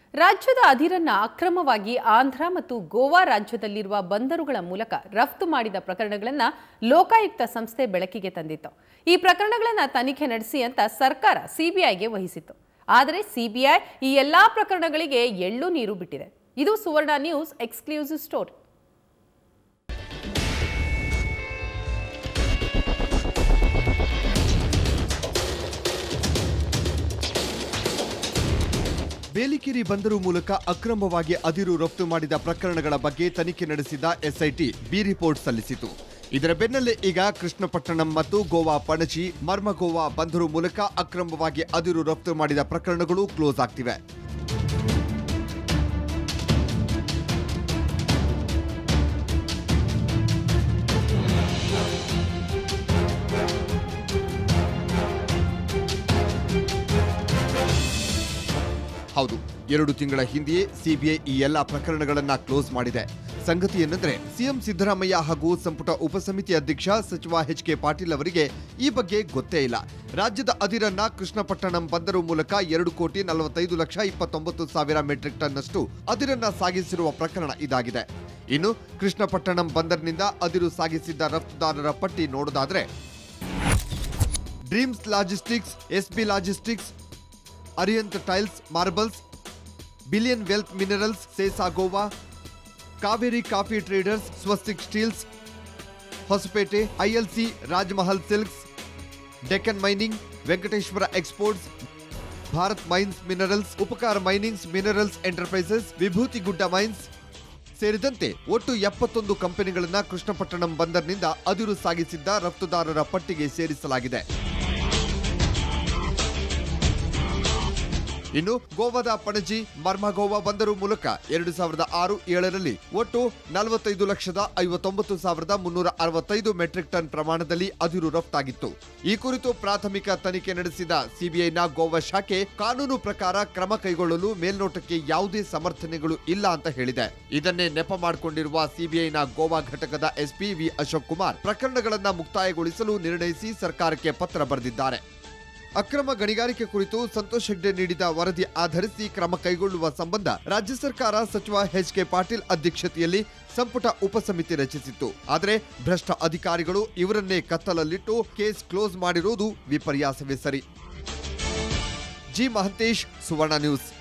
ರಾಜ್ಯದ ಅದಿರನ್ನ ಅಕ್ರಮವಾಗಿ ಆಂಧ್ರ ಮತ್ತು ಗೋವಾ ರಾಜ್ಯದಲ್ಲಿರುವ ಬಂದರುಗಳ ಮೂಲಕ ರಫ್ತು ಮಾಡಿದ ಪ್ರಕರಣಗಳನ್ನು ಲೋಕಾಯುಕ್ತ ಸಂಸ್ಥೆ ಬೆಳಕಿಗೆ ತಂದಿತ್ತು ಈ ಪ್ರಕರಣಗಳನ್ನು ತನಿಖೆ ನಡೆಸಿ ಅಂತ ಸರ್ಕಾರ ಸಿಬಿಐಗೆ ವಹಿಸಿತ್ತು ಆದರೆ ಸಿಬಿಐ ಈ ಎಲ್ಲಾ ಪ್ರಕರಣಗಳಿಗೆ ಎಳ್ಳು ನೀರು ಬಿಟ್ಟಿದೆ ಇದು Suvarna news exclusive story Belikeri ಬಂದರು ಮೂಲಕ ಅಕ್ರಮವಾಗಿ ಅದಿರು ರಫ್ತು ಮಾಡಿದ ಪ್ರಕರಣಗಳ ಬಗ್ಗೆ ತನಿಖೆ ನಡೆಸಿದ ಎಸ್ಐಟಿ ಬಿ ರಿಪೋರ್ಟ್ ಸಲ್ಲಿಸಿತು ಇದರ ಬೆನ್ನಲ್ಲೇ ಈಗ ಕೃಷ್ಣಪಟ್ಟಣಂ ಮತ್ತು ಗೋವಾ ಪಣಜಿ ಮರ್ಮ ಗೋವಾ ಬಂದರು ಮೂಲಕ ಅಕ್ರಮವಾಗಿ ಅದಿರು ರಫ್ತು ಮಾಡಿದ ಪ್ರಕರಣಗಳು ಕ್ಲೋಸ್ ಆಗ್ತಿವೆ ಹೌದು ಎರಡು ತಿಂಗಳ ಹಿಂದೆಯೇ ಸಿಬಿಐ ಈ ಎಲ್ಲ ಪ್ರಕರಣಗಳನ್ನ ಕ್ಲೋಸ್ ಮಾಡಿದೆ ಸಂಗತಿ ಏನಂದ್ರೆ ಸಿಎಂ ಸಿದ್ದರಾಮಯ್ಯ ಹಾಗೂ ಸಂಪುಟ ಉಪಸಮಿತಿ ಅಧ್ಯಕ್ಷ ಸಚಿವ ಎಚ್ ಕೆ ಪಾಟೀಲ್ ಅವರಿಗೆ ಈ ಬಗ್ಗೆ ಗೊತ್ತೇ ಇಲ್ಲ ರಾಜ್ಯದ ಅದಿರನ್ನ ಕೃಷ್ಣಪಟ್ಟಣಂ ಬಂದರು ಮೂಲಕ ಎರಡು ಕೋಟಿ ನಲವತ್ತೈದು ಲಕ್ಷ ಇಪ್ಪತ್ತೊಂಬತ್ತು ಸಾವಿರ ಮೆಟ್ರಿಕ್ ಟನ್ನಷ್ಟು ಅದಿರನ್ನ ಸಾಗಿಸಿರುವ ಪ್ರಕರಣ ಇದಾಗಿದೆ ಇನ್ನು ಕೃಷ್ಣಪಟ್ಟಣಂ ಬಂದರಿನಿಂದ ಅದಿರು ಸಾಗಿಸಿದ್ದ ರಫ್ತುದಾರರ ಪಟ್ಟಿ ನೋಡೋದಾದ್ರೆ dreams logistics SB logistics Ariyant tiles marbles billion wealth minerals Sesa Goa Kaveri coffee traders Swastik steels Hosapete ILC Rajmahal silks Deccan mining Venkateshwara exports Bharat mines minerals Upakara minings minerals enterprises Vibhuti Gudda mains ಸೇರಿದಂತೆ ಒಟ್ಟು ಎಪ್ಪತ್ತೊಂದು ಕಂಪನಿಗಳನ್ನ ಕೃಷ್ಣಪಟ್ಟಣಂ ಬಂದರ್ನಿಂದ ಅದಿರು ಸಾಗಿಸಿದ್ದ ರಫ್ತುದಾರರ ಪಟ್ಟಿಗೆ ಸೇರಿಸಲಾಗಿದೆ ಇನ್ನು ಗೋವಾದ ಪಣಜಿ ಮರ್ಮ ಗೋವಾ ಬಂದರು ಮೂಲಕ ಎರಡು ಸಾವಿರದ ಆರು ಏಳರಲ್ಲಿ ಒಟ್ಟು ನಲವತ್ತೈದು ಲಕ್ಷದ ಐವತ್ತೊಂಬತ್ತು ಸಾವಿರದ ಮುನ್ನೂರ ಅರವತ್ತೈದು ಮೆಟ್ರಿಕ್ ಟನ್ ಪ್ರಮಾಣದಲ್ಲಿ ಅದಿರು ರಫ್ತಾಗಿತ್ತು ಈ ಕುರಿತು ಪ್ರಾಥಮಿಕ ತನಿಖೆ ನಡೆಸಿದ ಸಿಬಿಐನ ಗೋವಾ ಶಾಖೆ ಕಾನೂನು ಪ್ರಕಾರ ಕ್ರಮ ಕೈಗೊಳ್ಳಲು ಮೇಲ್ನೋಟಕ್ಕೆ ಯಾವುದೇ ಸಮರ್ಥನೆಗಳು ಇಲ್ಲ ಅಂತ ಹೇಳಿದೆ ಇದನ್ನೇ ನೆಪ ಮಾಡಿಕೊಂಡಿರುವ ಸಿಬಿಐನ ಗೋವಾ ಘಟಕದ ಎಸ್ಪಿ ವಿ ಅಶೋಕ್ ಕುಮಾರ್ ಪ್ರಕರಣಗಳನ್ನ ಮುಕ್ತಾಯಗೊಳಿಸಲು ನಿರ್ಣಯಿಸಿ ಸರ್ಕಾರಕ್ಕೆ ಪತ್ರ ಬರೆದಿದ್ದಾರೆ ಅಕ್ರಮ ಗಣಿಗಾರಿಕೆ ಕುರಿತು ಸಂತೋಷ್ ಹೆಗ್ಡೆ ನೀಡಿದ ವರದಿ ಆಧರಿಸಿ ಕ್ರಮ ಕೈಗೊಳ್ಳುವ ಸಂಬಂಧ ರಾಜ್ಯ ಸರ್ಕಾರ ಸಚಿವ ಎಚ್ ಕೆ ಪಾಟೀಲ್ ಅಧ್ಯಕ್ಷತೆಯಲ್ಲಿ ಸಂಪುಟ ಉಪಸಮಿತಿ ರಚಿಸಿತ್ತು ಆದರೆ ಭ್ರಷ್ಟ ಅಧಿಕಾರಿಗಳು ಇವರನ್ನೇ ಕತ್ತಲಲ್ಲಿಟ್ಟು ಕೇಸ್ ಕ್ಲೋಸ್ ಮಾಡಿರುವುದು ವಿಪರ್ಯಾಸವೇ ಸರಿ ಜಿ ಮಹಂತೇಶ್ ಸುವರ್ಣ ನ್ಯೂಸ್